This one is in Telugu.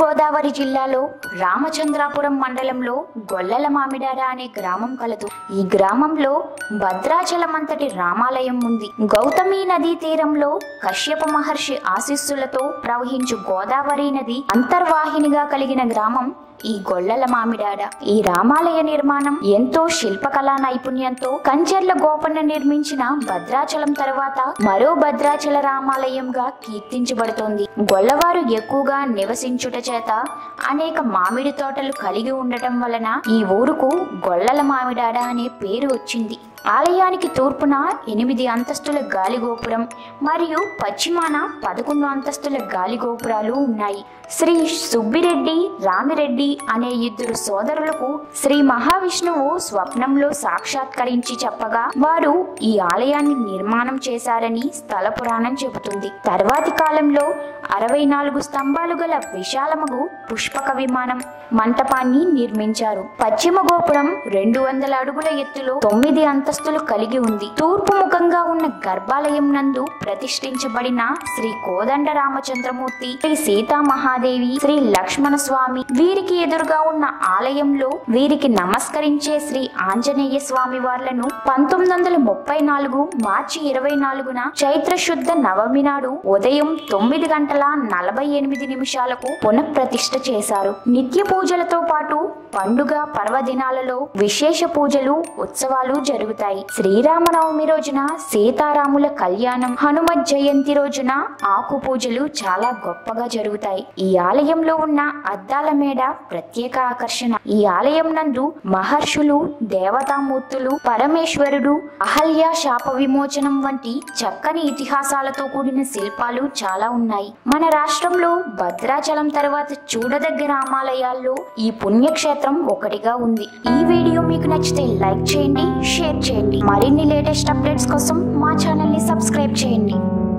గోదావరి జిల్లాలో రామచంద్రాపురం మండలంలో గొల్లల మామిడాడ అనే గ్రామం కలదు ఈ గ్రామంలో భద్రాచలం అంతటి రామాలయం ఉంది గౌతమి నదీ తీరంలో కశ్యప మహర్షి ఆశీస్సులతో ప్రవహించు గోదావరి నది అంతర్వాహినిగా కలిగిన గ్రామం ఈ గొల్లల మామిడాడ ఈ రామాలయ నిర్మాణం ఎంతో శిల్పకళా నైపుణ్యంతో కంచెర్ల గోపన్న నిర్మించిన భద్రాచలం తర్వాత మరో భద్రాచల రామాలయంగా కీర్తించబడుతోంది గొల్లవారు ఎక్కువగా నివసించుట చేత అనేక మామిడి తోటలు కలిగి ఉండటం వలన ఈ ఊరుకు గొల్లల మామిడాడ అనే పేరు వచ్చింది ఆలయానికి తూర్పున ఎనిమిది అంతస్తుల గాలి గోపురం మరియు పశ్చిమాన పదకొండు అంతస్తుల గాలి గోపురాలు ఉన్నాయి శ్రీ సుబ్బిరెడ్డి రామిరెడ్డి అనే ఇద్దరు సోదరులకు శ్రీ మహావిష్ణువు స్వప్నంలో సాక్షాత్కరించి చెప్పగా వారు ఈ ఆలయాన్ని నిర్మాణం చేశారని స్థల పురాణం చెబుతుంది తర్వాతి కాలంలో అరవై నాలుగు స్తంభాలు గల విశాలమగు పుష్పక విమానం మంటపాన్ని నిర్మించారు పశ్చిమ గోపురం రెండు వందల అడుగుల ఎత్తులో తొమ్మిది అంతస్తులు కలిగి ఉంది తూర్పు ముఖంగా ఉన్న గర్భాలయం నందు ప్రతిష్ఠించబడిన శ్రీ కోదండ రామచంద్రమూర్తి శ్రీ సీతా మహాదేవి శ్రీ లక్ష్మణ స్వామి వీరికి ఎదురుగా ఉన్న ఆలయంలో వీరికి నమస్కరించే శ్రీ ఆంజనేయ స్వామి వార్లను పంతొమ్మిది వందల ముప్పై నాలుగు మార్చి ఇరవై నాలుగున చైత్ర శుద్ధ నవమి నాడు ఉదయం తొమ్మిది గంటల నలభై ఎనిమిది నిమిషాలకు పునఃప్రతిష్ఠ చేశారు నిత్య పూజలతో పాటు పండుగ పర్వదినాలలో విశేష పూజలు ఉత్సవాలు జరుగుతాయి శ్రీరామనవమి రోజున సీతారాముల కళ్యాణం హనుమత్ జయంతి రోజున ఆకు పూజలు చాలా గొప్పగా జరుగుతాయి ఈ ఆలయంలో ఉన్న అద్దాల మేడ ప్రత్యేక ఆకర్షణ ఈ ఆలయం నందు మహర్షులు దేవతామూర్తులు పరమేశ్వరుడు అహల్య శాప విమోచనం వంటి చక్కని ఇతిహాసాలతో కూడిన శిల్పాలు చాలా ఉన్నాయి మన రాష్ట్రంలో భద్రాచలం తర్వాత చూడదగ్గ రామాలయాల్లో ఈ పుణ్యక్షేత్రం ఒకటిగా ఉంది ఈ వీడియో మీకు నచ్చితే లైక్ చేయండి షేర్ చేయండి మరిన్ని లేటెస్ట్ అప్డేట్స్ కోసం మా ఛానల్ ని సబ్స్క్రైబ్ చేయండి